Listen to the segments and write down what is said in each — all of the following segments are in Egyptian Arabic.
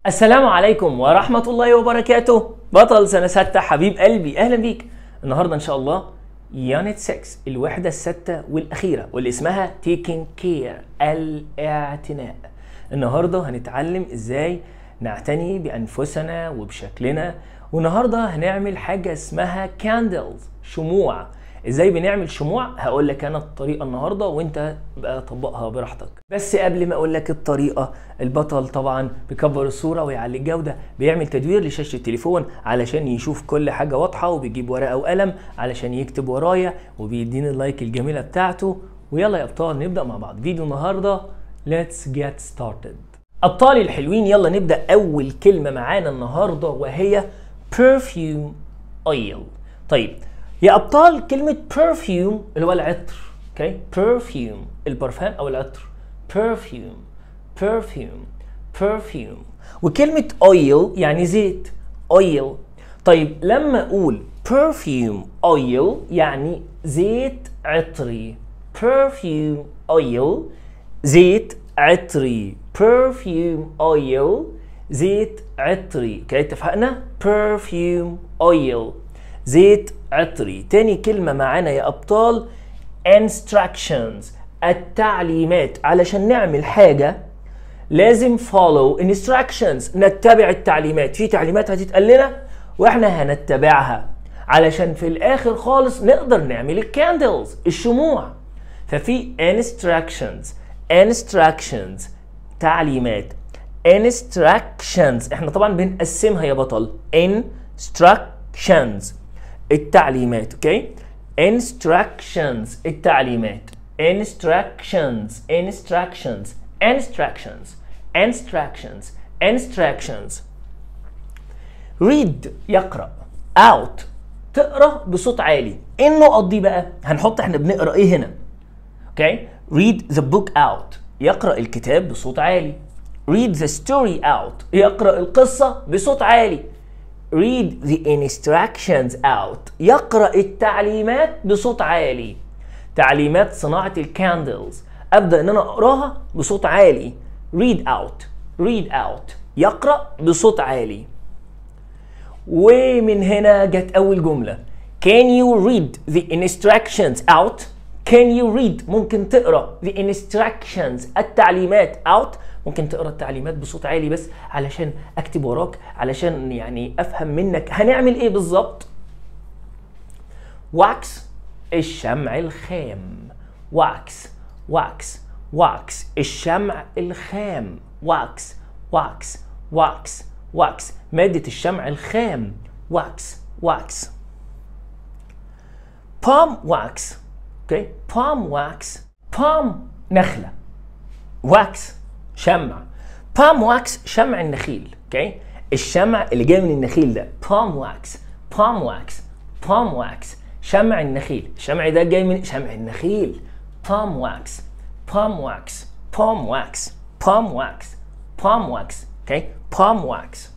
السلام عليكم ورحمة الله وبركاته بطل سنة ستة حبيب قلبي أهلا بيك النهاردة إن شاء الله يونت 6 الوحدة الستة والأخيرة واللي اسمها taking care الاعتناء النهاردة هنتعلم إزاي نعتني بأنفسنا وبشكلنا والنهاردة هنعمل حاجة اسمها candles شموع ازاي بنعمل شموع هقول لك انا الطريقه النهارده وانت بقى طبقها براحتك بس قبل ما اقول لك الطريقه البطل طبعا بيكبر الصوره ويعلي الجوده بيعمل تدوير لشاشه التليفون علشان يشوف كل حاجه واضحه وبيجيب ورقه وقلم علشان يكتب ورايا وبيديني اللايك الجميله بتاعته ويلا يا ابطال نبدا مع بعض فيديو النهارده let's get started ابطالي الحلوين يلا نبدا اول كلمه معانا النهارده وهي perfume oil طيب يا ابطال كلمه perfume اللي هو العطر اوكي perfume البرفان او العطر perfume perfume perfume وكلمه oil يعني زيت oil طيب لما اقول perfume oil يعني زيت عطري perfume oil زيت عطري perfume oil زيت عطري اوكي اتفقنا perfume oil زيت عطري تاني كلمة معانا يا أبطال instructions التعليمات علشان نعمل حاجة لازم follow instructions نتبع التعليمات في تعليمات هتتقال لنا واحنا هنتبعها علشان في الاخر خالص نقدر نعمل الكاندلز الشموع ففي instructions instructions تعليمات instructions احنا طبعا بنقسمها يا بطل instructions التعليمات اوكي instructions التعليمات instructions instructions instructions instructions instructions read يقرأ out تقرأ بصوت عالي ايه النقط دي بقى هنحط احنا بنقرأ ايه هنا اوكي read the book out يقرأ الكتاب بصوت عالي read the story out يقرأ القصة بصوت عالي read the instructions out يقرأ التعليمات بصوت عالي تعليمات صناعة الكاندلز أبدأ إن أنا أقراها بصوت عالي read out read out يقرأ بصوت عالي ومن هنا جت أول جملة can you read the instructions out can you read ممكن تقرأ the instructions التعليمات out ممكن تقرا التعليمات بصوت عالي بس علشان اكتب وراك علشان يعني افهم منك هنعمل ايه بالظبط واكس الشمع الخام واكس واكس واكس الشمع الخام واكس واكس واكس واكس مادة الشمع الخام واكس واكس بالم واكس اوكي بالم واكس بالم نخلة واكس شمع بالم واكس شمع النخيل اوكي الشمع اللي جاي من النخيل ده بالم واكس بالم واكس بالم واكس شمع النخيل الشمع ده جاي من شمع النخيل بالم واكس بالم واكس بالم واكس بالم واكس بالم واكس اوكي بالم واكس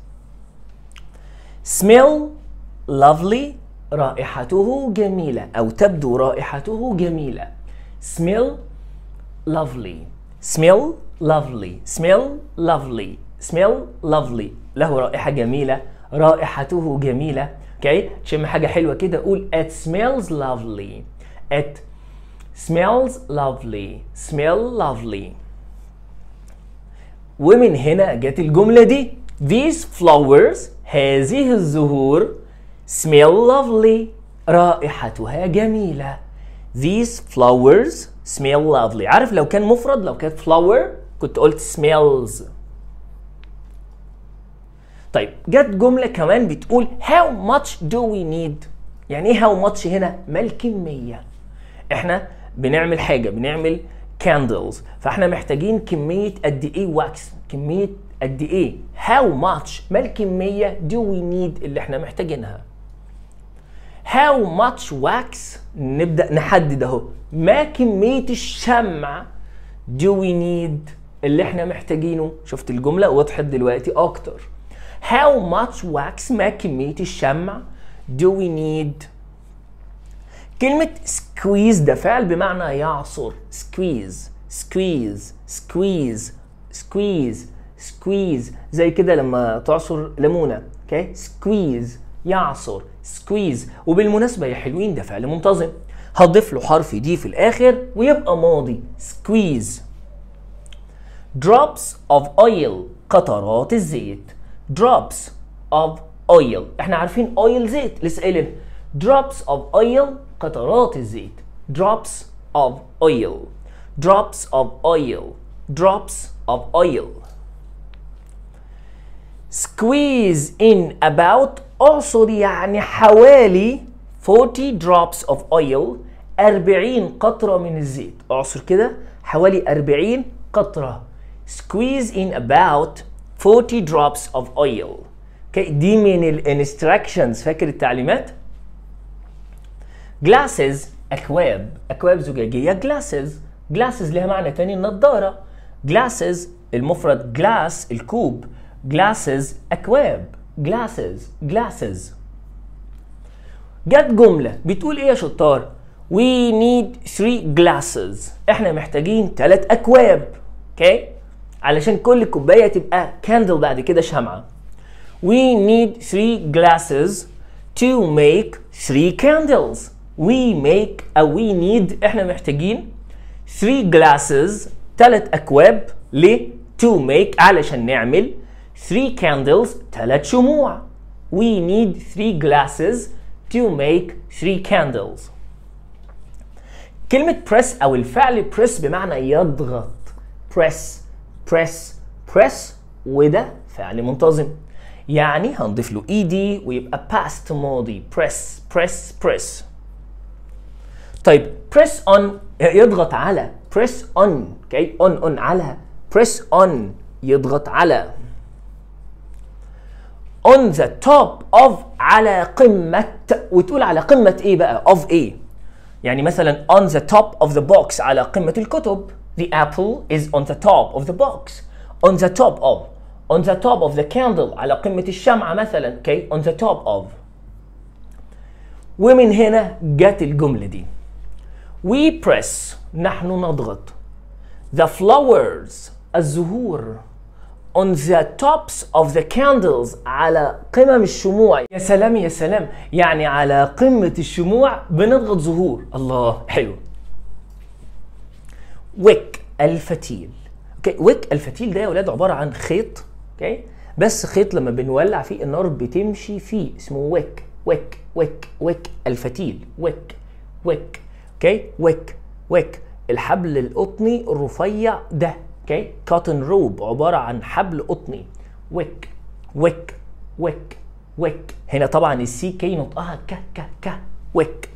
smell lovely رائحته جميلة أو تبدو رائحته جميلة smell lovely smell lovely smell lovely smell lovely له رائحة جميلة رائحته جميلة اوكي شم حاجة حلوة كده قول it smells lovely it smells lovely smell lovely ومن هنا جت الجملة دي these flowers هذه الزهور smell lovely رائحتها جميلة these flowers smell lovely عارف لو كان مفرد لو كانت flower كنت قلت smells طيب جت جملة كمان بتقول how much do we need يعني ايه how much هنا ما الكمية احنا بنعمل حاجة بنعمل candles فاحنا محتاجين كمية قد ايه واكس كمية قد ايه how much ما الكمية do we need اللي احنا محتاجينها how much wax نبدأ نحدد اهو ما كمية الشمع do we need اللي احنا محتاجينه شفت الجملة وضحت دلوقتي اكتر how much wax ما كمية الشمع do we need كلمة squeeze ده فعل بمعنى يعصر squeeze squeeze squeeze squeeze squeeze زي كده لما تعصر ليمونه اوكي squeeze يعصر squeeze وبالمناسبه يا حلوين ده فعل منتظم هضيف له حرف دي في الاخر ويبقى ماضي squeeze drops of oil قطرات الزيت drops of oil احنا عارفين oil زيت لسه قايلين drops of oil قطرات الزيت drops of oil drops of oil drops of oil squeeze in about اعصر يعني حوالي 40 drops of oil 40 قطرة من الزيت اعصر كده حوالي 40 قطرة squeeze in about 40 drops of oil okay. دي من الانستراكشنز فاكر التعليمات glasses اكواب اكواب زجاجيه glasses glasses لها معنى تاني النضاره glasses المفرد glass الكوب glasses اكواب glasses glasses جت جمله بتقول ايه يا شطار we need three glasses احنا محتاجين ثلاث اكواب اوكي okay. علشان كل كوبايه تبقى كاندل بعد كده شمعه we need three glasses to make three candles we make او we need احنا محتاجين 3 glasses ثلاث اكواب ليه to make علشان نعمل 3 candles ثلاث شموع we need 3 glasses to make 3 candles كلمة press أو الفعل press بمعنى يضغط press press press وده فعل منتظم يعني هنضيف له ed ويبقى past ماضي press press press طيب press on يضغط على press on okay on on على press on يضغط على on the top of على قمة وتقول على قمة ايه بقى of ايه يعني مثلا on the top of the box على قمة الكتب the apple is on the top of the box on the top of on the top of the candle على قمة الشمعة مثلا okay on the top of ومن هنا جت الجملة دي we press نحن نضغط the flowers الزهور on the tops of the candles على قمم الشموع يا سلام يا سلام يعني على قمة الشموع بنضغط زهور الله حلو ويك الفتيل اوكي ويك الفتيل ده يا ولاد عبارة عن خيط اوكي بس خيط لما بنولع فيه النار بتمشي فيه اسمه ويك ويك ويك ويك الفتيل ويك ويك اوكي ويك ويك الحبل القطني الرفيع ده اوكي كوتن روب عباره عن حبل قطني ويك ويك ويك ويك هنا طبعا السي كي نطقها ك ك ك ويك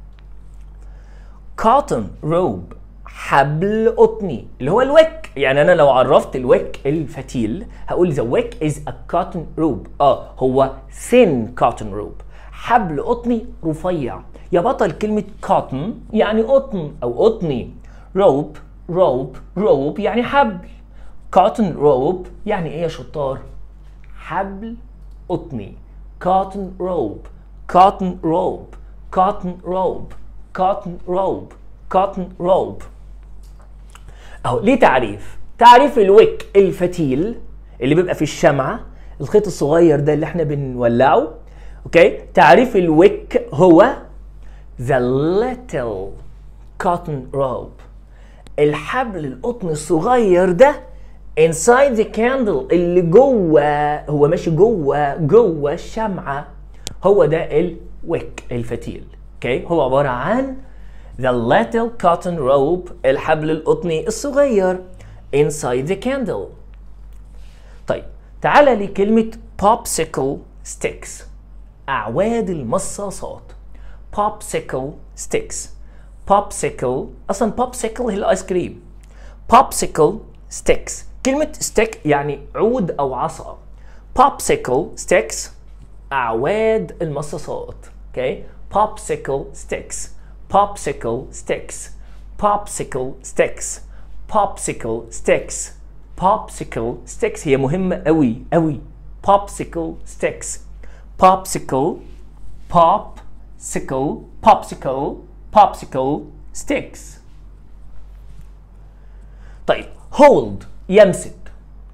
كوتن روب حبل قطني اللي هو الويك يعني انا لو عرفت الويك الفتيل هقول the wick is a cotton rope اه هو thin cotton rope حبل قطني رفيع يا بطل كلمة cotton يعني قطن أو قطني rope rope rope يعني حبل cotton rope يعني إيه يا شطار؟ حبل قطني cotton rope cotton rope cotton rope cotton rope cotton rope أهو ليه تعريف؟ تعريف الويك الفتيل اللي بيبقى في الشمعة الخيط الصغير ده اللي احنا بنولعه اوكي تعريف الويك هو the little cotton rope الحبل القطن الصغير ده inside the candle اللي جوه هو ماشي جوه جوه الشمعة هو ده الويك الفتيل اوكي هو عبارة عن the little cotton rope الحبل القطني الصغير inside the candle طيب تعالى لكلمة popsicle sticks أعواد المصاصات popsicle sticks popsicle أصلا popsicle هي الآيس كريم popsicle sticks كلمة stick يعني عود أو عصا popsicle sticks أعواد المصاصات okay popsicle sticks popsicle sticks popsicle sticks popsicle sticks popsicle sticks هي مهمة أوي أوي popsicle sticks popsicle popsicle popsicle popsicle sticks طيب hold يمسك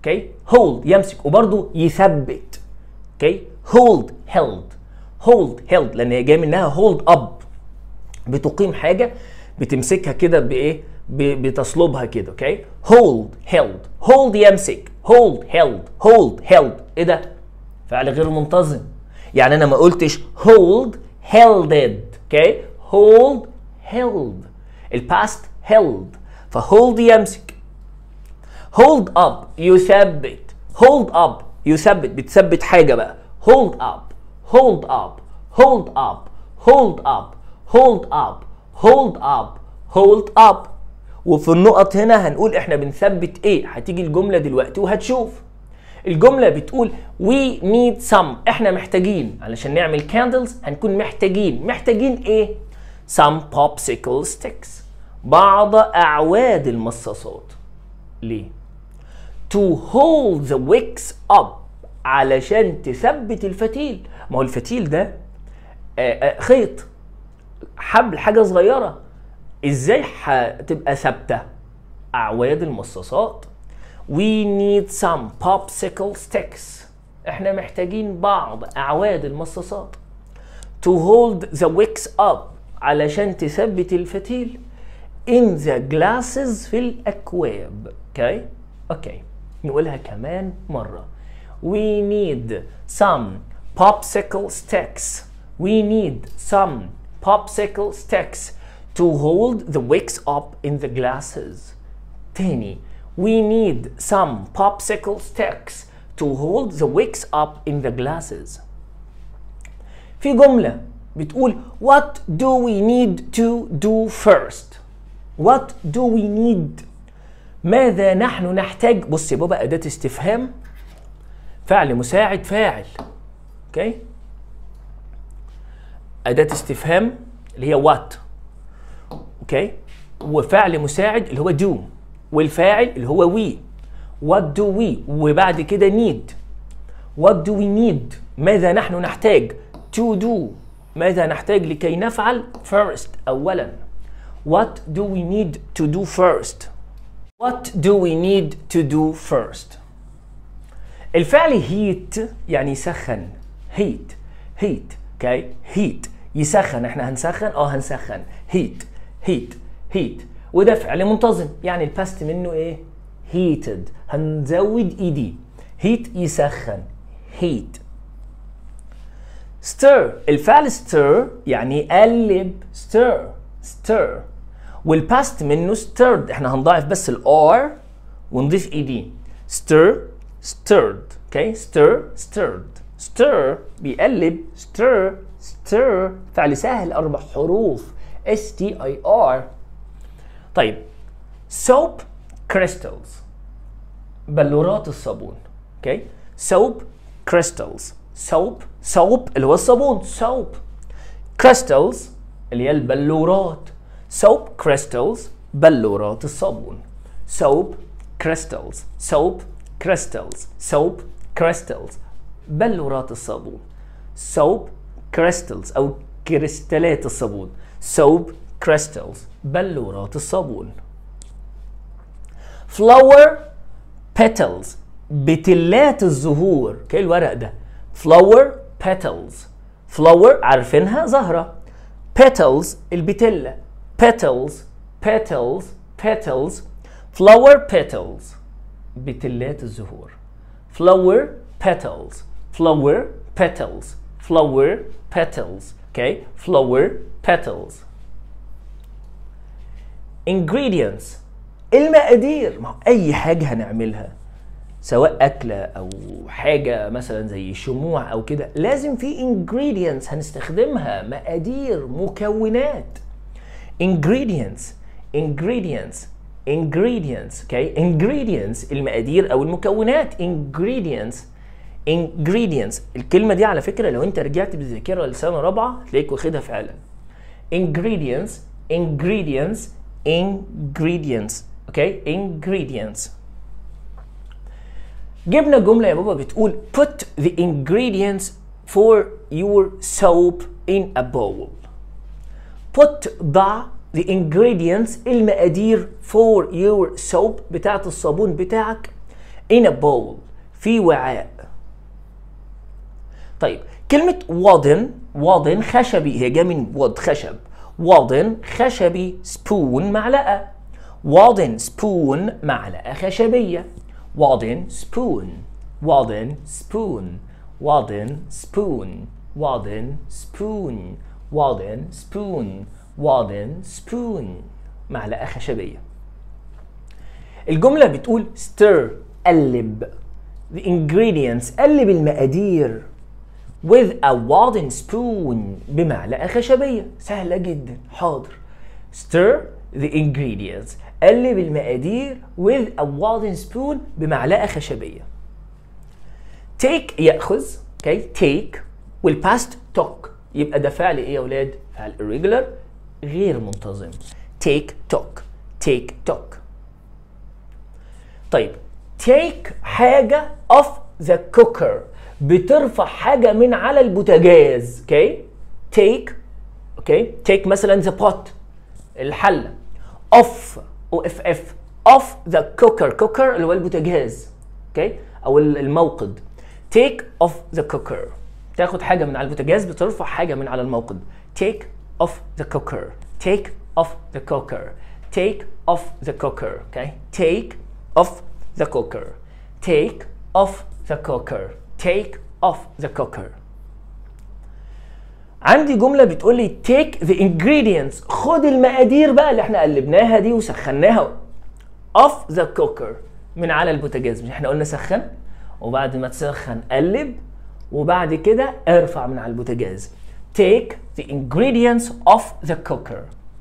اوكي hold يمسك وبرضه يثبت اوكي hold held hold held لان هي جايه منها hold up بتقيم حاجه بتمسكها كده بايه ب- بتصلبها كده اوكي hold held hold يمسك hold held hold held ايه ده فعل غير منتظم يعني انا ما قلتش hold held it اوكي hold held الباست held فhold يمسك hold up يثبت hold up يثبت بتثبت حاجة بقى hold up hold up hold up hold up hold up hold up hold up وفي النقط هنا هنقول احنا بنثبت ايه هتيجي الجملة دلوقتي وهتشوف الجملة بتقول we need some احنا محتاجين علشان نعمل candles هنكون محتاجين محتاجين ايه some popsicle sticks بعض اعواد المصاصات ليه to hold the wicks up علشان تثبت الفتيل ما هو الفتيل ده آه، آه، خيط حبل حاجه صغيره ازاي هتبقى ثابته اعواد المصاصات we need some popsicle sticks احنا محتاجين بعض اعواد المصاصات to hold the wicks up علشان تثبت الفتيل in the glasses في الأكواب اوكي اوكي نقولها كمان مرة we need some popsicle sticks we need some popsicle sticks to hold the wicks up in the glasses تاني we need some popsicle sticks to hold the wicks up in the glasses في جملة بتقول what do we need to do first what do we need ماذا نحن نحتاج بص يا بابا أداة استفهام فعل مساعد فاعل اوكي أداة استفهام اللي هي what اوكي وفعل مساعد اللي هو do والفاعل اللي هو we what do we وبعد كده need what do we need ماذا نحن نحتاج to do ماذا نحتاج لكي نفعل first أولا what do we need to do first what do we need to do first الفعل heat يعني يسخن heat heat اوكي heat يسخن احنا هنسخن اه هنسخن heat heat heat وده فعل منتظم يعني الباست منه ايه heated هنزود اي دي heat يسخن heat stir الفعل stir يعني يقلب stir stir والباست منه stirred احنا هنضاعف بس الار ونضيف اي دي stir stirred اوكي stir stirred stir بيقلب stir stir فعل سهل اربع حروف S T I R طيب soap crystals بلورات الصابون اوكي soap crystals soap soap اللي هو الصابون soap crystals اللي هي البلورات soap crystals بلورات الصابون soap crystals soap crystals soap crystals بلورات الصابون soap crystals او كريستالات الصابون soap crystals بلورات الصابون flower petals بتلات الزهور اوكي الورق ده flower petals flower عارفينها زهرة petals البتلة petals petals petals flower petals بتلات الزهور flower petals flower petals flower petals okay flower petals ingredients المقادير ما هو اي حاجه هنعملها سواء اكله او حاجه مثلا زي شموع او كده لازم في ingredients هنستخدمها مقادير مكونات ingredients ingredients ingredients okay ingredients المقادير او المكونات ingredients ingredients الكلمه دي على فكره لو انت رجعت بالذاكره لسنه رابعه هتلاقيك واخدها فعلا ingredients ingredients ingredients okay ingredients جبنا جمله يا بابا بتقول put the ingredients for your soap in a bowl put ضع the ingredients المقادير for your soap بتاعت الصابون بتاعك in a bowl في وعاء طيب كلمة وادن وادن خشبي هي جاية من واد خشب وادن خشبي سبون معلقة وادن سبون معلقة خشبية وادن سبون وادن سبون وادن سبون وادن سبون وادن سبون وادن سبون معلقة خشبية الجملة بتقول stir قلب the ingredients قلب المقادير with a wooden spoon بمعلقة خشبية سهلة جدا حاضر stir the ingredients قلب المقادير with a wooden spoon بمعلقة خشبية take يأخذ okay take والpast took يبقى ده فعل ايه يا ولاد فعل irregular غير منتظم take took take took طيب take حاجة off the cooker بترفع حاجة من على البوتاجاز اوكي take اوكي take مثلا the pot الحلة off او اف اف off the cooker cooker اللي هو البوتاجاز اوكي او الموقد take off the cooker تاخد حاجة من على البوتاجاز بترفع حاجة من على الموقد take off the cooker take off the cooker take off the cooker okay take off the cooker take off the cooker take off the cooker عندي جملة بتقول لي take the ingredients خد المقادير بقى اللي احنا قلبناها دي وسخناها off the cooker من على البوتاجاز مش احنا قلنا سخن وبعد ما تسخن قلب وبعد كده ارفع من على البوتاجاز take the ingredients off the cooker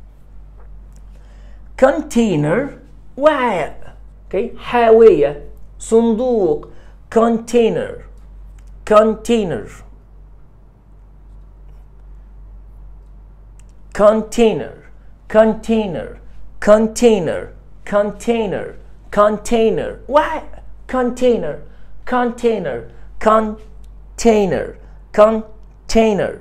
container وعاء okay. حاوية صندوق container container container container container container container وعاء container container container container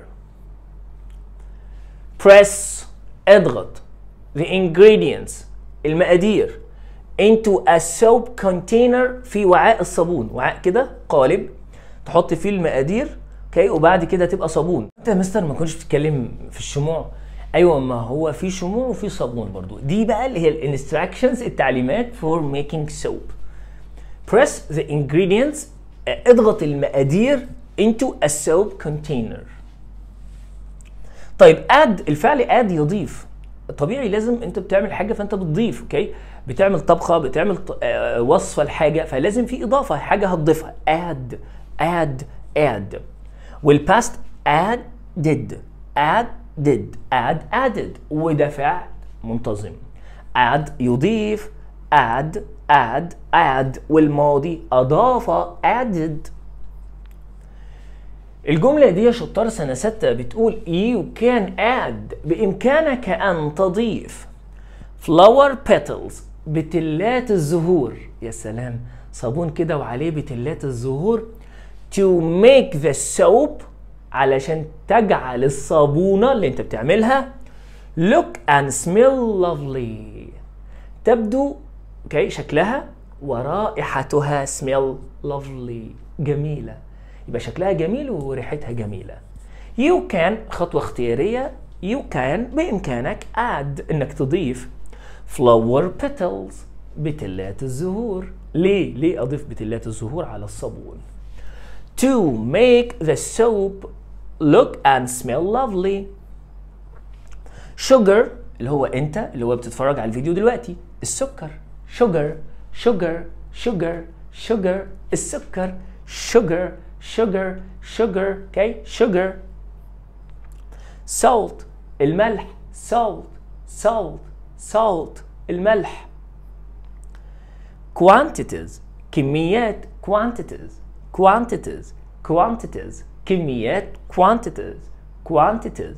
press اضغط the ingredients المقادير into a soap container في وعاء الصابون وعاء كده قالب تحط فيه المقادير اوكي وبعد كده تبقى صابون انت يا مستر ما كنتش بتتكلم في الشموع ايوه ما هو في شموع وفي صابون برضو دي بقى اللي هي الانستراكشنز التعليمات for making soap press the ingredients اضغط المقادير into a soap container طيب add الفعل add يضيف طبيعي لازم انت بتعمل حاجه فانت بتضيف اوكي بتعمل طبخه بتعمل ط- آه، وصفه لحاجه فلازم في اضافه حاجه هتضيفها add add add والباست added added add added وده فعل منتظم add يضيف add add add والماضي اضاف added الجملة دي يا شطار سنة ستة بتقول you can add بإمكانك أن تضيف flower petals بتلات الزهور يا سلام صابون كده وعليه بتلات الزهور to make the soap علشان تجعل الصابونة اللي انت بتعملها look and smell lovely تبدو اوكي شكلها ورائحتها smell lovely جميلة يبقى شكلها جميل وريحتها جميلة you can خطوة اختيارية you can بإمكانك add إنك تضيف flower petals بتلات الزهور ليه؟ ليه أضيف بتلات الزهور على الصابون to make the soap look and smell lovely sugar اللي هو انت اللي هو بتتفرج على الفيديو دلوقتي السكر sugar sugar sugar sugar السكر sugar sugar sugar okay sugar salt الملح salt salt salt الملح quantities كميات quantities quantities quantities كميات quantities quantities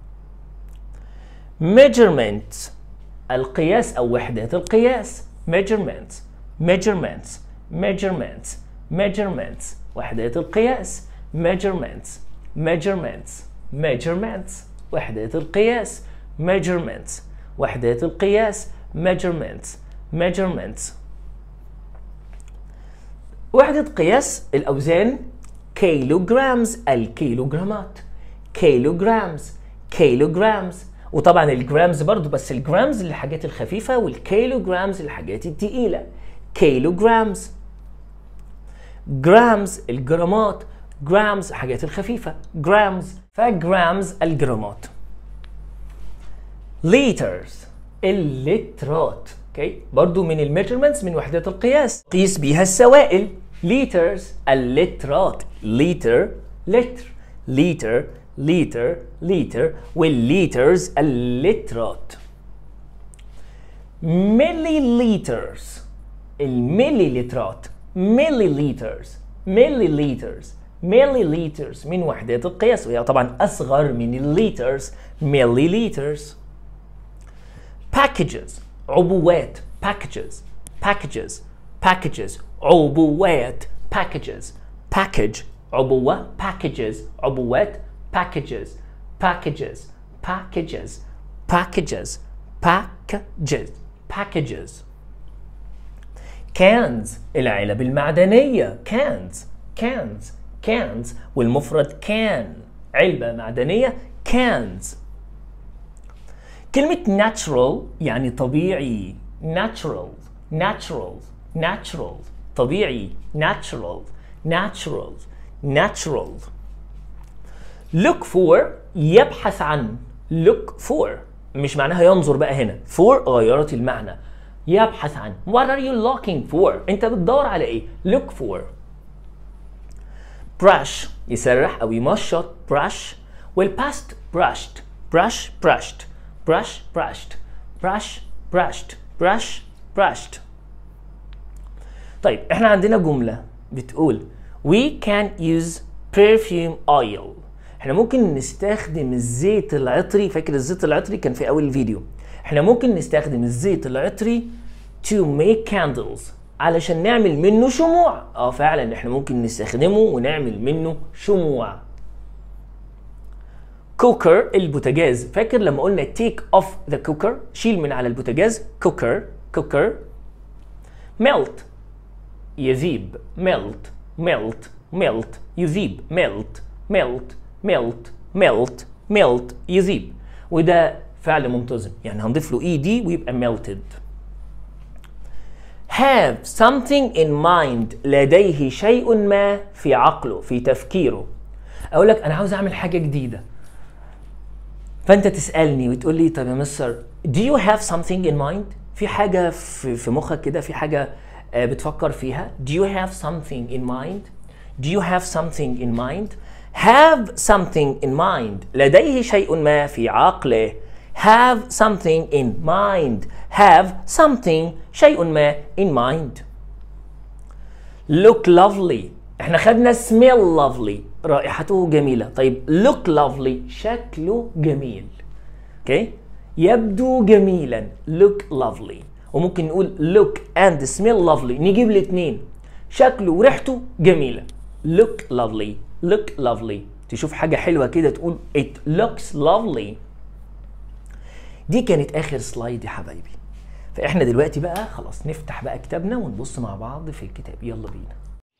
measurements القياس أو وحدات القياس measurements measurements measurements measurements وحدات القياس measurements measurements measurements وحدات القياس measurements وحدات القياس measurements measurements وحدة قياس الأوزان كيلوغرامز الكيلوغرامات كيلوغرامز كيلوغرامز وطبعا الجرامز برضو بس الجرامز للحاجات الخفيفة والكيلوغرامز للحاجات التقيلة كيلوغرامز جرامز الجرامات جرامز الحاجات الخفيفة جرامز فجرامز الجرامات ليترز اللترات اوكي برضو من الميجرمنتس من وحدات القياس قيس بيها السوائل ليترز اللترات لتر لتر لتر لتر لتر والليترز اللترات مليليترز المليلترات مليليترز مليليترز مليليترز من وحدات القياس وهي طبعا اصغر من الليترز مليليترز packages عبوات packages packages packages عبوات packages package عبوة packages عبوات packages packages packages packages packages packages cans العلب المعدنية cans cans cans والمفرد can علبة معدنية cans كلمة natural يعني طبيعي natural natural natural طبيعي natural natural natural look for يبحث عن look for مش معناها ينظر بقى هنا for غيرت المعنى يبحث عن what are you looking for انت بتدور على ايه look for brush يسرح او يمشط brush والpast brushed brush brushed brush brushed brush brushed brush brushed طيب احنا عندنا جملة بتقول we can use perfume oil احنا ممكن نستخدم الزيت العطري فاكر الزيت العطري كان في اول الفيديو احنا ممكن نستخدم الزيت العطري to make candles علشان نعمل منه شموع اه فعلا احنا ممكن نستخدمه ونعمل منه شموع كوكر البوتاجاز فاكر لما قلنا take off the cooker شيل من على البوتاجاز كوكر كوكر melt يذيب melt melt melt يذيب melt melt melt melt melt يذيب وده فعل منتظم يعني هنضيف له اي دي ويبقى melted have something in mind لديه شيء ما في عقله في تفكيره اقول لك انا عاوز اعمل حاجه جديده فانت تسالني وتقول لي طب يا مستر do you have something in mind في حاجه في, في مخك كده في حاجه آه، بتفكر فيها do you have something in mind do you have something in mind have something in mind لديه شيء ما في عقله have something in mind have something شيء ما in mind look lovely احنا خدنا smell lovely رائحته جميلة طيب look lovely شكله جميل اوكي يبدو جميلا look lovely وممكن نقول look and smell lovely نجيب الاثنين شكله وريحته جميلة look lovely look lovely تشوف حاجة حلوة كده تقول it looks lovely دي كانت اخر سلايد يا حبايبي فاحنا دلوقتي بقى خلاص نفتح بقى كتابنا ونبص مع بعض في الكتاب يلا بينا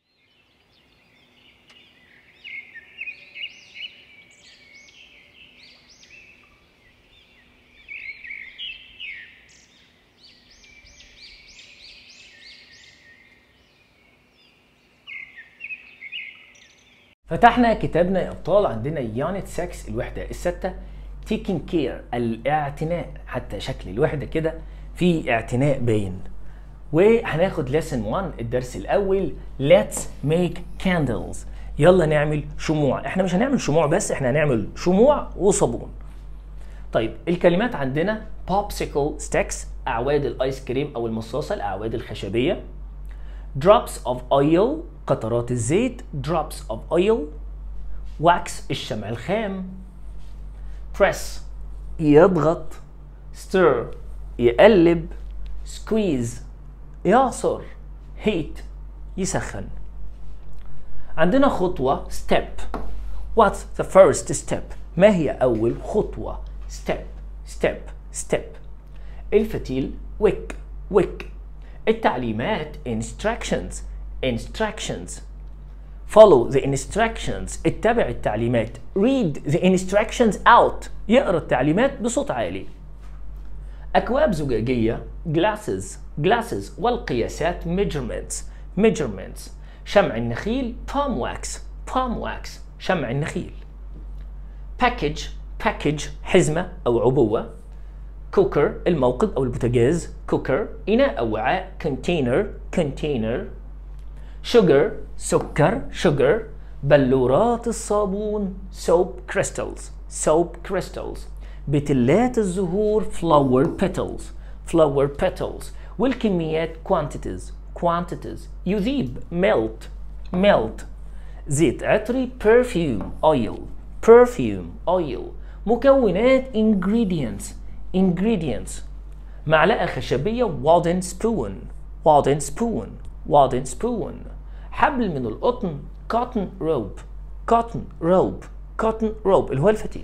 فتحنا كتابنا يا ابطال عندنا يونت 6 الوحده السادسه taking care الاعتناء حتى شكل الوحده كده في اعتناء باين وهناخد lesson 1 الدرس الاول let's make candles يلا نعمل شموع احنا مش هنعمل شموع بس احنا هنعمل شموع وصابون طيب الكلمات عندنا popsicle sticks اعواد الايس كريم او المصاصه الاعواد الخشبيه drops of oil قطرات الزيت drops of oil wax الشمع الخام press يضغط stir يقلب squeeze يعصر heat يسخن عندنا خطوة step what's the first step ما هي أول خطوة step step step الفتيل wick wick التعليمات instructions instructions follow the instructions اتبع التعليمات read the instructions out يقرا التعليمات بصوت عالي أكواب زجاجية glasses glasses والقياسات measurements measurements شمع النخيل palm wax palm wax شمع النخيل package package حزمة أو عبوة cooker الموقد أو البوتاجاز cooker إناء أو وعاء container container sugar سكر sugar بلورات الصابون soap crystals soap crystals بتلات الزهور flower petals flower petals والكميات quantities quantities يذيب melt melt زيت عطري perfume oil perfume oil مكونات ingredients ingredients معلقة خشبية wooden spoon wooden spoon wooden spoon حبل من القطن cotton rope cotton rope cotton rope اللي هو الفتيل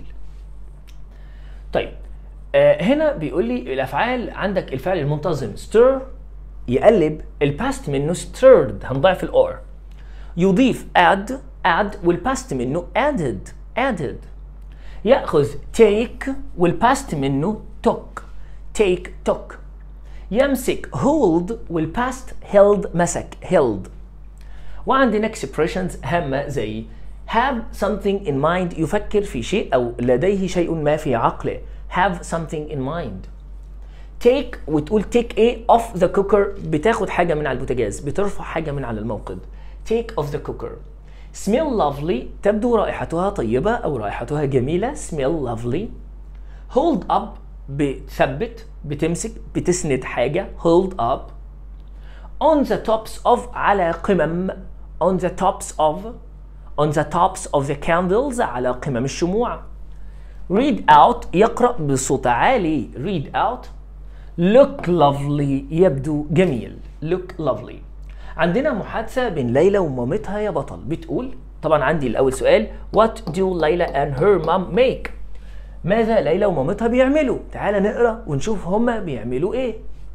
طيب آه هنا بيقول لي الافعال عندك الفعل المنتظم stir يقلب الباست منه stirred هنضيف الاور يضيف add add والباست منه added added ياخذ take والباست منه took take took يمسك hold والباست held مسك held وعندنا expressions هامة زي have something in mind يفكر في شيء أو لديه شيء ما في عقله have something in mind take وتقول take ايه off the cooker بتاخد حاجة من على البوتاجاز بترفع حاجة من على الموقد take off the cooker smell lovely تبدو رائحتها طيبة أو رائحتها جميلة smell lovely hold up بتثبت بتمسك بتسند حاجة hold up on the tops of على قمم on the tops of on the tops of the candles على قمم الشموع read out يقرأ بصوت عالي read out look lovely يبدو جميل look lovely عندنا محادثة بين ليلى ومامتها يا بطل بتقول طبعا عندي الأول سؤال what do ليلى and her mom make ماذا ليلى ومامتها بيعملوا تعال نقرأ ونشوف هما بيعملوا ايه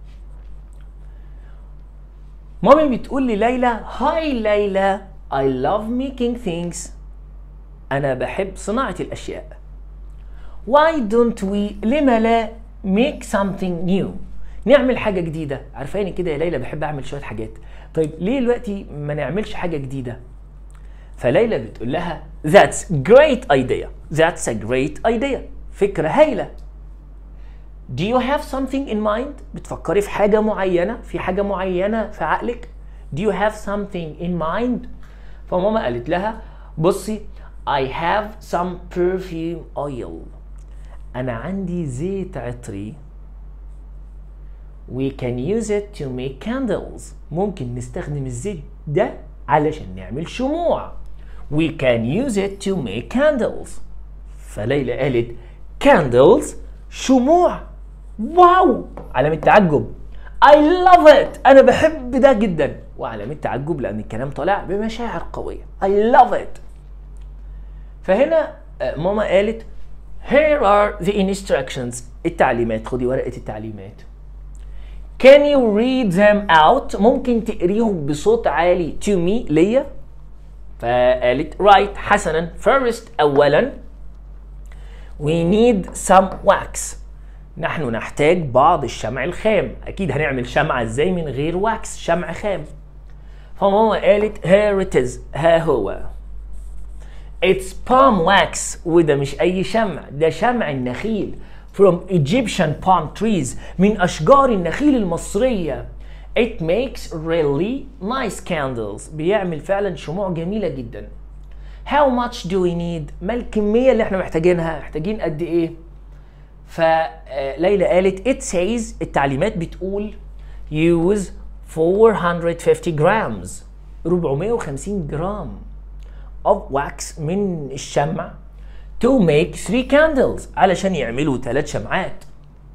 مامي بتقول لي ليلى هاي ليلى I love making things أنا بحب صناعة الأشياء Why don't we لما لا make something new نعمل حاجة جديدة عارفاني كده يا ليلى بحب أعمل شوية حاجات طيب ليه دلوقتي ما نعملش حاجة جديدة فليلى بتقول لها That's great idea That's a great idea فكرة هايلة Do you have something in mind؟ بتفكري في حاجة معينة؟ في حاجة معينة في عقلك؟ Do you have something in mind؟ فماما قالت لها بصي I have some perfume oil أنا عندي زيت عطري We can use it to make candles ممكن نستخدم الزيت ده علشان نعمل شموع We can use it to make candles فليلى قالت candles شموع واو علامة تعجب I love it أنا بحب ده جدا وعلامة تعجب لأن الكلام طالع بمشاعر قوية I love it فهنا ماما قالت Here are the instructions التعليمات خدي ورقة التعليمات Can you read them out ممكن تقريهم بصوت عالي to me ليا فقالت right حسنا first أولا we need some wax نحن نحتاج بعض الشمع الخام اكيد هنعمل شمعة ازاي من غير واكس شمع خام فماما قالت here it is ها هو It's palm wax وده مش أي شمع ده شمع النخيل from Egyptian palm trees من أشجار النخيل المصرية It makes really nice candles بيعمل فعلا شموع جميلة جدا How much do we need؟ ما الكمية اللي احنا محتاجينها؟ محتاجين قد إيه؟ فليلى قالت it says التعليمات بتقول use 450 grams 450 جرام of wax من الشمع to make three candles علشان يعملوا ثلاث شمعات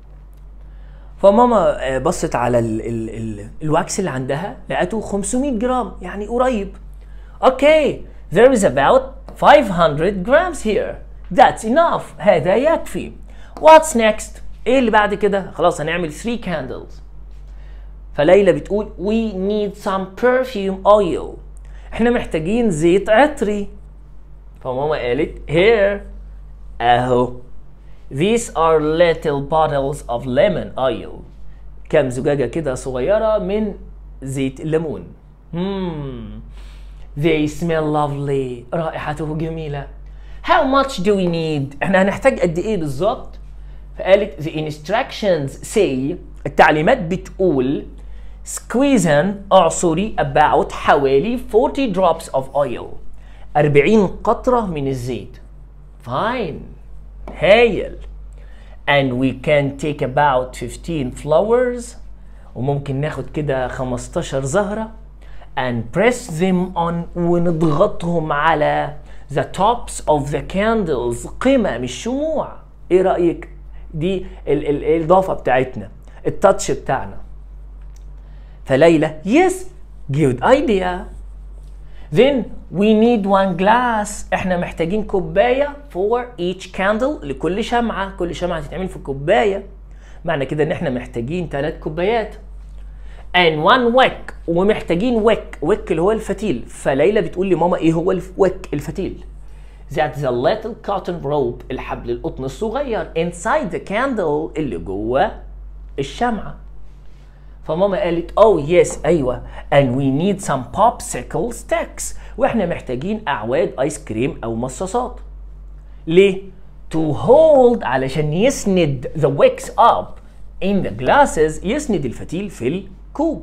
فماما بصت على ال ال ال الواكس اللي عندها لقته 500 جرام يعني قريب اوكي there is about 500 grams here that's enough هذا يكفي what's next ايه اللي بعد كده خلاص هنعمل 3 candles فليلى بتقول we need some perfume oil احنا محتاجين زيت عطري فماما قالت here اهو these are little bottles of lemon oil كام زجاجة كده صغيرة من زيت الليمون hmm. they smell lovely رائحته جميلة how much do we need احنا هنحتاج قد ايه بالظبط فقالت the instructions say التعليمات بتقول squeeze اعصري about حوالي 40 drops of oil 40 قطرة من الزيت fine هايل and we can take about 15 flowers وممكن ناخد كده 15 زهرة and press them on ونضغطهم على the tops of the candles قمم الشموع ايه رأيك دي ال ال الإضافة بتاعتنا التاتش بتاعنا فليلى yes good idea then we need one glass احنا محتاجين كوباية for each candle لكل شمعة كل شمعة تتعمل في كوباية معنى كده ان احنا محتاجين ثلاث كوبايات and one wick ومحتاجين wick wick اللي هو الفتيل فليلى بتقول لماما ايه هو الويك الفتيل that the little cotton rope الحبل القطن الصغير inside the candle اللي جوه الشمعة فماما قالت oh yes ايوه and we need some popsicle sticks واحنا محتاجين اعواد ايس كريم او مصاصات ليه to hold علشان يسند the wicks up in the glasses يسند الفتيل في الكوب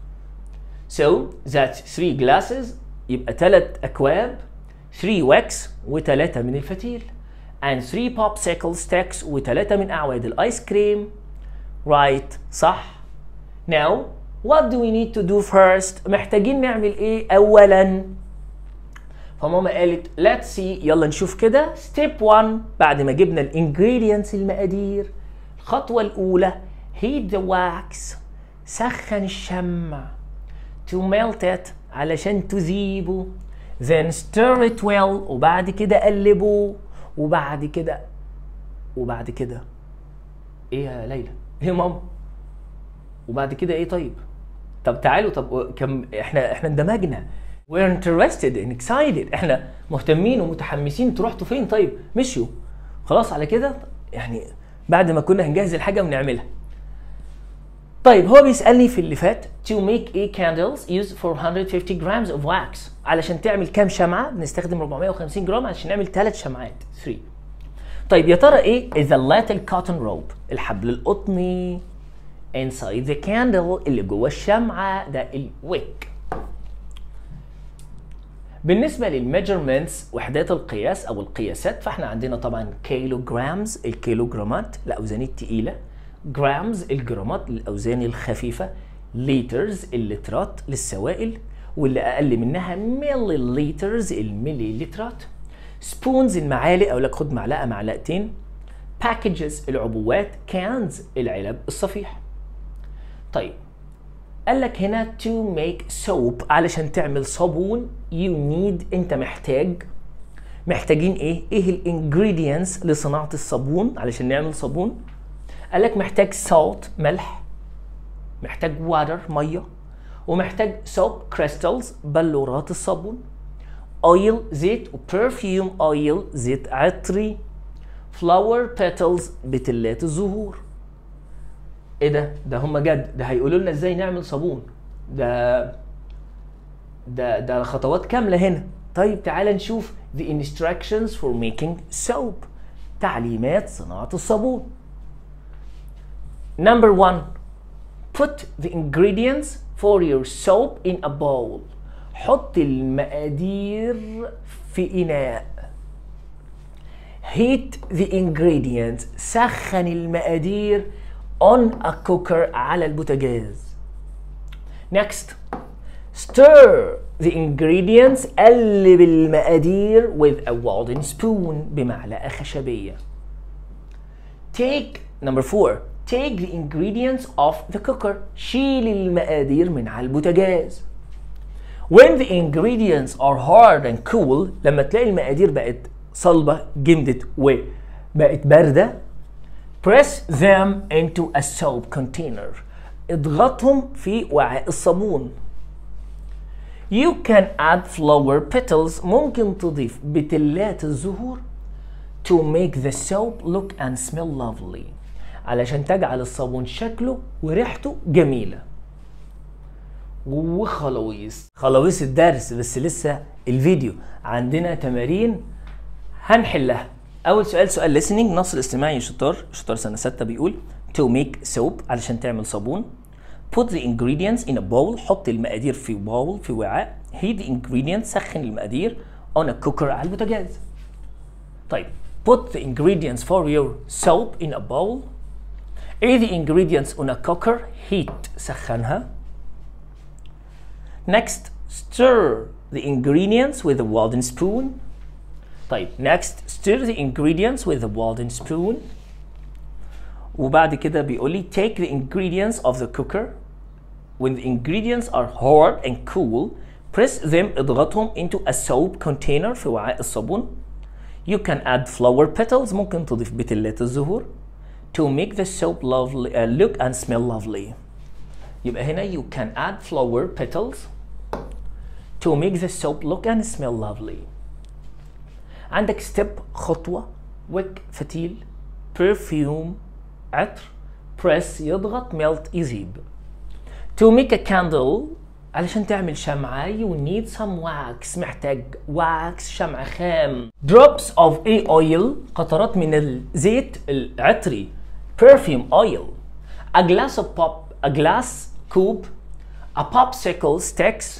so that's three glasses يبقى ثلاث اكواب 3 wicks وثلاثة من الفتيل and 3 popsicle sticks وثلاثة من أعواد الآيس كريم right صح now what do we need to do first محتاجين نعمل ايه أولا فماما قالت let's see يلا نشوف كده step 1 بعد ما جبنا الانجريدينتس المقادير الخطوة الأولى heat the wax سخن الشمع to melt it علشان تذيبه then stir it well وبعد كده قلبه وبعد كده وبعد كده ايه يا ليلى ايه يا ماما وبعد كده ايه طيب طب تعالوا طب كم احنا احنا اندمجنا we're interested and excited احنا مهتمين ومتحمسين انتوا رحتوا فين طيب مشيوا خلاص على كده يعني بعد ما كنا هنجهز الحاجه ونعملها طيب هو بيسالني في اللي فات to make a candles use 450 grams of wax علشان تعمل كام شمعه بنستخدم 450 جرام علشان نعمل ثلاث شمعات 3 طيب يا ترى ايه is the little cotton rope الحبل القطني inside the candle اللي جوه الشمعه ده الويك بالنسبة للميجرمنتس وحدات القياس أو القياسات فاحنا عندنا طبعا كيلوغرامز الكيلوغرامات الأوزان التقيلة جرامز الجرامات الأوزان الخفيفة ليترز اللترات للسوائل واللي أقل منها ميلي لترز الميلي لترات سبونز المعالق أقول لك خد معلقة معلقتين باكجز العبوات كانز العلب الصفيح طيب قال لك هنا to make soap علشان تعمل صابون you need انت محتاج محتاجين ايه ايه الانجريدينتس لصناعه الصابون علشان نعمل صابون قال لك محتاج salt ملح محتاج water ميه ومحتاج soap crystals بلورات الصابون oil زيت وبرفيوم oil زيت عطري flower petals بتلات الزهور ايه ده ده هم جد ده هيقولوا لنا ازاي نعمل صابون ده ده ده خطوات كامله هنا طيب تعال نشوف the instructions for making soap تعليمات صناعه الصابون number one put the ingredients for your soap in a bowl حط المقادير في اناء heat the ingredients سخن المقادير on a cooker على البوتاجاز next stir the ingredients قلب المقادير with a wooden spoon بمعلقة خشبية take number four take the ingredients off the cooker شيل المقادير من على البوتاجاز when the ingredients are hard and cool لما تلاقي المقادير بقت صلبة جمدت وبقت باردة press them into a soap container اضغطهم في وعاء الصابون You can add flower petals ممكن تضيف بتلات الزهور to make the soap look and smell lovely علشان تجعل الصابون شكله وريحته جميلة وخلاويص خلاويص الدرس بس لسه الفيديو عندنا تمارين هنحلها اول سؤال سؤال listening نص الاستماعي شطار شطار سنه ستة بيقول to make soap علشان تعمل صابون put the ingredients in a bowl حط المقادير في bowl في وعاء heat the ingredients سخن المقادير on a cooker على البوتاجاز طيب put the ingredients for your soap in a bowl add the ingredients on a cooker heat سخنها next stir the ingredients with a wooden spoon طيب next stir the ingredients with a wooden spoon وبعد كده بيقول لي take the ingredients of the cooker when the ingredients are hard and cool press them اضغطهم into a soap container في وعاء الصابون you can add flower petals ممكن تضيف بتلات الزهور to make the soap lovely uh, look and smell lovely يبقى هنا you can add flower petals to make the soap look and smell lovely عندك ستيب خطوة ويك فتيل perfume عطر press يضغط melt يذيب to make a candle علشان تعمل شمعة you need some wax محتاج wax شمع خام drops of a oil قطرات من الزيت العطري perfume oil a glass of pop a glass كوب a popsicle sticks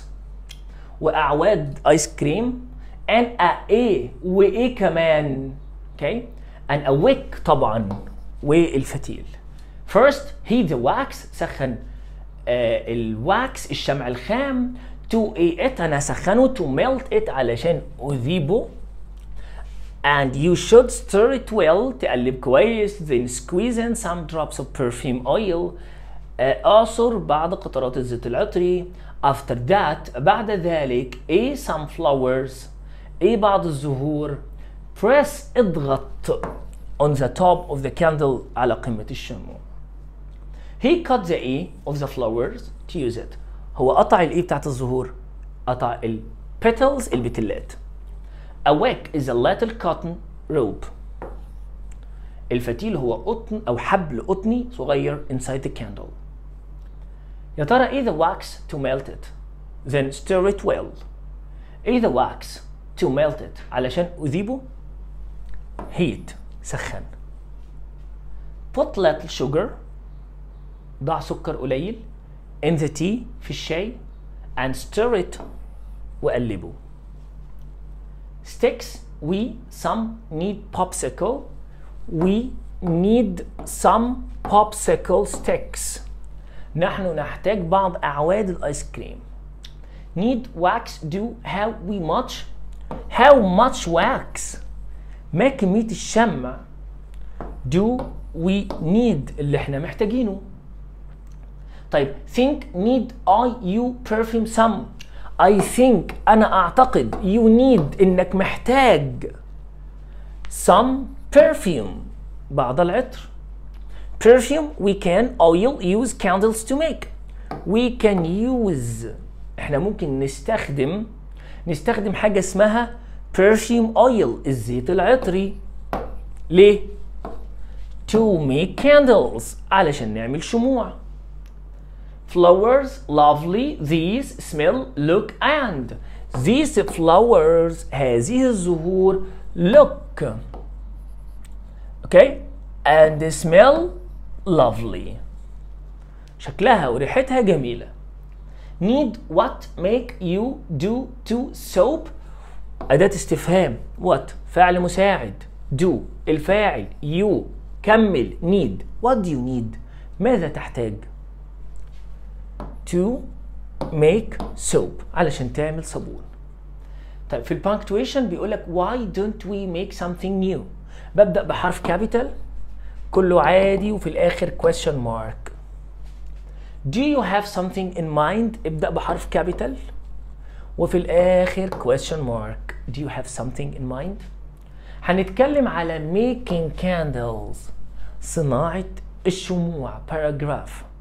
وأعواد آيس كريم and a A وإيه كمان okay and a wick طبعا والفتيل first heat the wax سخن آه الواكس الشمع الخام to a it انا اسخنه to melt it علشان اذيبه and you should stir it well تقلب كويس then squeeze in some drops of perfume oil آه اعصر بعض قطرات الزيت العطري after that بعد ذلك a some flowers ايه بعض الزهور press اضغط on the top of the candle على قمة الشموع he cut the A of the flowers to use it هو قطع الايه بتاعت الزهور قطع ال petals البتلات a wick is a little cotton rope الفتيل هو قطن او حبل قطني صغير inside the candle يا ترى ايه the wax to melt it then stir it well ايه the wax to melt it علشان اذيبه heat سخن put little sugar ضع سكر قليل in the tea في الشاي and stir it وقلبه sticks we some need popsicle we need some popsicle sticks نحن نحتاج بعض أعواد الآيس كريم need wax do how we much how much wax ما كمية الشمع do we need اللي احنا محتاجينه طيب think need I you perfume some I think أنا أعتقد you need إنك محتاج some perfume بعض العطر perfume we can oil use candles to make we can use احنا ممكن نستخدم نستخدم حاجة اسمها perfume oil الزيت العطري ليه؟ to make candles علشان نعمل شموع flowers lovely these smell look and these flowers هذه الزهور look okay and smell lovely شكلها وريحتها جميلة need what make you do to soap أداة استفهام what فعل مساعد do الفاعل you كمل need what do you need ماذا تحتاج to make soap علشان تعمل صابون طيب في البانكتويشن بيقول لك why don't we make something new ببدأ بحرف كابيتال كله عادي وفي الآخر question mark Do you have something in mind ابدأ بحرف كابيتال وفي الآخر question mark Do you have something in mind هنتكلم على making candles صناعة الشموع paragraph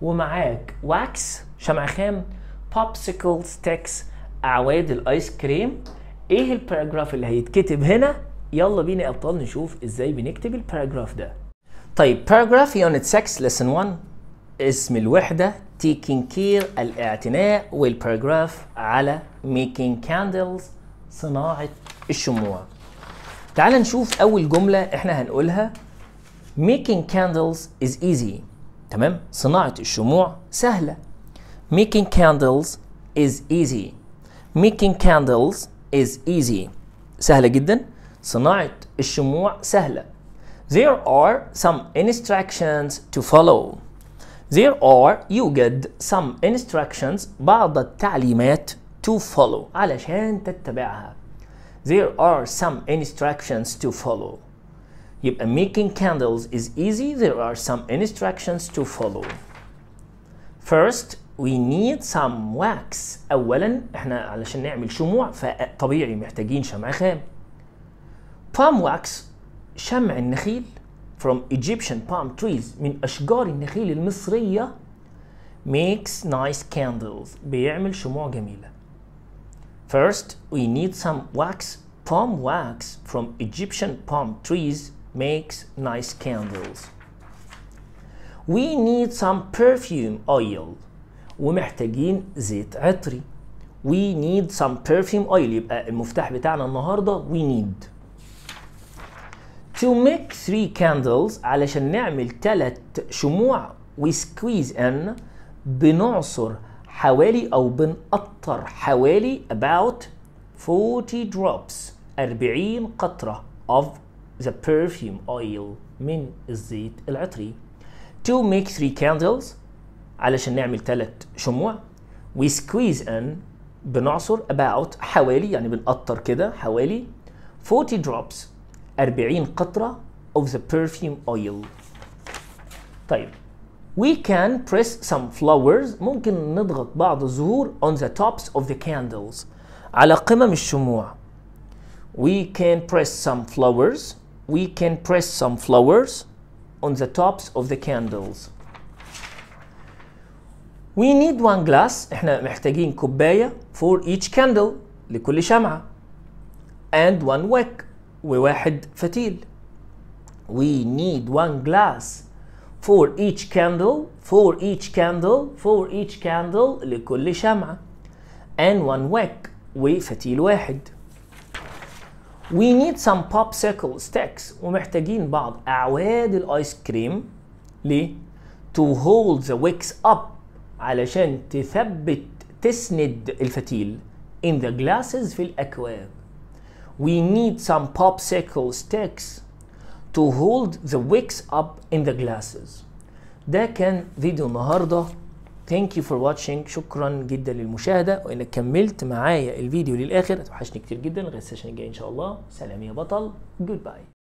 ومعاك واكس شمع خام popsicle sticks اعواد الايس كريم ايه الباراجراف اللي هيتكتب هنا يلا بينا يا ابطال نشوف ازاي بنكتب الباراجراف ده طيب باراجراف يونت 6 lesson 1 اسم الوحدة taking care الاعتناء والباراجراف على making candles صناعة الشموع تعال نشوف أول جملة إحنا هنقولها making candles is easy تمام صناعة الشموع سهلة making candles is easy making candles is easy سهلة جدا صناعة الشموع سهلة there are some instructions to follow there are يوجد some instructions بعض التعليمات to follow علشان تتبعها there are some instructions to follow يبقى making candles is easy there are some instructions to follow first we need some wax اولا احنا علشان نعمل شموع فطبيعي محتاجين شمع خام palm wax شمع النخيل from Egyptian palm trees من اشجار النخيل المصريه makes nice candles بيعمل شموع جميله First, we need some wax. Palm wax from Egyptian palm trees makes nice candles. We need some perfume oil. ومحتاجين زيت عطري. We need some perfume oil يبقى المفتاح بتاعنا النهارده we need. To make three candles علشان نعمل ثلاث شموع we squeeze in بنعصر حوالي او بنقطر حوالي about 40 drops 40 قطرة of the perfume oil من الزيت العطري to make three candles علشان نعمل ثلاث شموع we squeeze in بنعصر about حوالي يعني بنقطر كده حوالي 40 drops 40 قطرة of the perfume oil طيب We can press some flowers ممكن نضغط بعض الزهور on the tops of the candles على قمم الشموع We can press some flowers We can press some flowers on the tops of the candles We need one glass احنا محتاجين كوباية for each candle لكل شمعة and one wick وواحد فتيل We need one glass for each candle for each candle for each candle لكل شمعة and one wick وفتيل واحد we need some popsicle sticks ومحتاجين بعض أعواد الآيس كريم ليه؟ to hold the wicks up علشان تثبت تسند الفتيل in the glasses في الأكواب we need some popsicle sticks to hold the wicks up in the glasses ده كان فيديو النهارده Thank you for watching شكرا جدا للمشاهدة وإنك كملت معايا الفيديو للآخر هتوحشني كتير جدا لغاية السيشن الجاي إن شاء الله سلام يا بطل جود باي